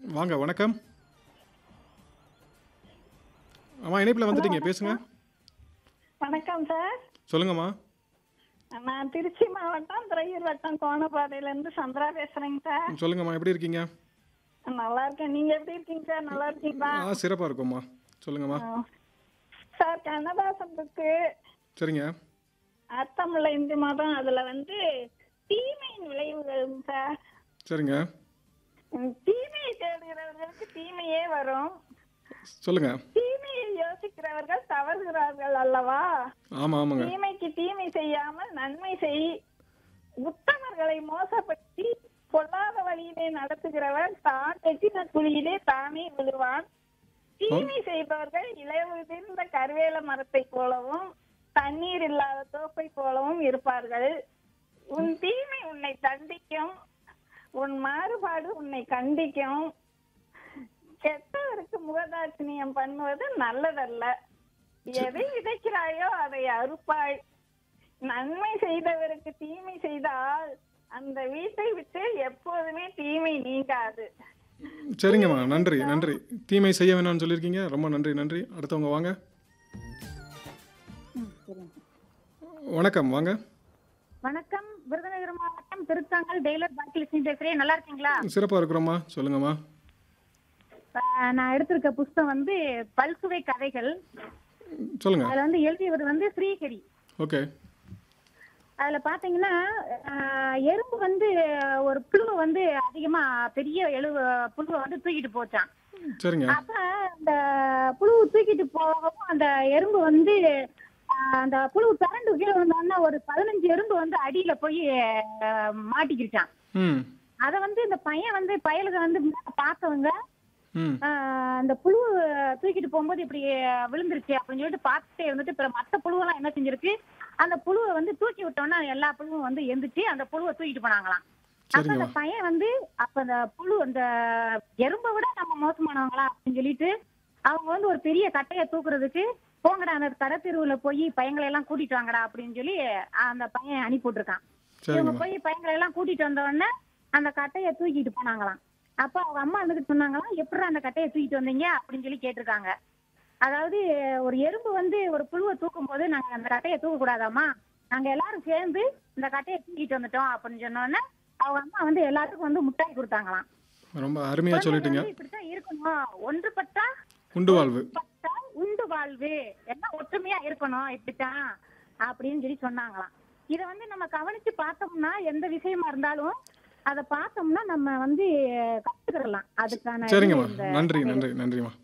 வாங்க வணக்கம் ஆமாம் இணைப்பில் வந்துட்டீங்க பேசுங்க வணக்கம் சார் சொல்லுங்கம்மா நான் திருச்சி மாவட்டம் துறையூர் வட்டம் கோணப்பாதையில இருந்து சந்திரா பேசுறேங்க சார் சொல்லுங்கம்மா எப்படி இருக்கீங்க நல்லா இருக்கேன் நீங்க எப்படி இருக்கீங்க சார் நல்லா இருக்கீங்களா ஆ சிறப்பாக இருக்கோம்மா சொல்லுங்கம்மா ஆ. சார் கண்ணதாசன் புக்கு சரிங்க அர்த்தமுள்ள இந்து மதம் அதுல வந்து தீமையின் விளைவுகள் சார் சரிங்க ம், தீமையை தேடுகிறவர்களுக்கு தீமையே வரும் சொல்லுங்க தீமையை யோசிக்கிறவர்கள் தவறுகிறார்கள் அல்லவா ஆமாம் ஆமாங்க தீமைக்கு தீமை செய்யாமல் நன்மை செய் உத்தமர்களை மோசப்படுத்தி பொல்லாத வழியிலே நடத்துகிறவர் தான் எட்டின குழியிலே தானே விழுவான் தீமை செய்பவர்கள் இளவுதிர்ந்த கருவேல மரத்தை போலவும் தண்ணீர் இல்லாத தோப்பை போலவும் இருப்பார்கள் உன் தீமை உன்னை தண்டிக்கும் உன் மாறுபாடு உன்னை கண்டிக்கும் கெட்டவருக்கு முகதாட்சிணியம் பண்ணுவது நல்லதல்ல எதை விதைக்கிறாயோ அதை அறுப்பாய் நன்மை செய்தவருக்கு தீமை செய்தால் அந்த வீட்டை விட்டு எப்போதுமே தீமை நீங்காது சரிங்கம்மா நன்றி நன்றி தீமை செய்ய வேணாம்னு சொல்லியிருக்கீங்க ரொம்ப நன்றி நன்றி அடுத்தவங்க வாங்க வணக்கம் வாங்க வணக்கம் விருதுநகர் மாவட்டம் திருத்தாங்கல் டெய்லர் பாக்கிலட்சுமி பேசுறேன் நல்லா இருக்கீங்களா சிறப்பாக இருக்கிறோம்மா சொல்லுங்கம்மா அஹ் நான் எடுத்திருக்க புஸ்தகம் வந்து பல்சுவை கதைகள் சொல்லுங்க அதுல வந்து எழுதியவர் வந்து ஸ்ரீஹரி ஓகே அதுல பாத்தீங்கன்னா அஹ், எறும்பு வந்து ஒரு புழுவை வந்து அதிகமா பெரிய எழு புழுவை வந்து தூக்கிட்டு போச்சான் சரிங்க அப்ப அந்த புழு தூக்கிட்டு போகவும் அந்த எறும்பு வந்து அஹ், அந்த புழு பிறண்டு கீழே விழுந்தோன்னா ஒரு பதினஞ்சு எறும்பு வந்து அடியில போய் அஹ், மாட்டிக்கிடுச்சான் ம் அத வந்து இந்த பையன் வந்து பயலுக வந்து மேல பார்த்தவங்க ம் ஆஹ் அந்த புழு தூக்கிட்டு போகும்போது இப்படி விழுந்துருச்சு அப்படின்னு சொல்லிட்டு பார்த்துட்டே இருந்துட்டு பிற மற்ற புழுவெல்லாம் என்ன செஞ்சிருக்கு அந்த புழுவை வந்து தூக்கி விட்டோம்னா எல்லா புழுவும் வந்து எந்திரிச்சு அந்த புழுவை தூக்கிட்டு போனாங்களாம் அப்ப அந்த சரிங்கம்மா பையன் வந்து அப்ப அந்த புழு அந்த எறும்பை விட நம்ம மோசமானவங்களா அப்படின்னு சொல்லிட்டு அவங்க வந்து ஒரு பெரிய கட்டைய தூக்குறதுக்கு போங்கடா அந்த கடத்தெருவுல போய் பையங்களை எல்லாம் கூட்டிட்டு வாங்கடா அப்படின்னு சொல்லி அந்த பையன் அனுப்பி விட்டுருக்கான் இவங்க சரிங்கம்மா போய் பையங்களை எல்லாம் கூட்டிட்டு வந்த உடனே அந்த கட்டைய தூக்கிட்டு போனாங்களாம் அப்ப அவங்க அம்மா வந்துட்டு சொன்னாங்களாம் எப்படி அந்த கட்டைய தூக்கிட்டு வந்தீங்க அப்படின்னு சொல்லி கேட்டிருக்காங்க அதாவது ஒரு எறும்பு வந்து ஒரு புழுவை தூக்கும் போது நாங்க அந்த கட்டைய தூக்க கூடாதாமா நாங்க எல்லாரும் சேர்ந்து இந்த கட்டைய தூக்கிட்டு வந்துட்டோம் அப்படின்னு சொன்ன உடனே அவங்க அம்மா வந்து எல்லாத்துக்கும் வந்து முட்டாய் கொடுத்தாங்களாம் ரொம்ப அருமையாக சொல்லிட்டீங்க வந்து இப்படித்தான் இருக்கணும் ஒன்றுபட்டா உண்டு வாழ்வு பட்டா உண்டு வாழ்வு எல்லாம் ஒற்றுமையா இருக்கணும் இப்படித்தான் அப்படின்னு சொல்லி சொன்னாங்களாம் இத வந்து நம்ம கவனிச்சு பார்த்தோம்னா எந்த விஷயமா இருந்தாலும் அத பார்த்தோம்னா நம்ம வந்து கத்துக்கிறலாம் அதுக்கான சரிங்கம்மா இது இந்த நன்றி நன்றி நன்றிம்மா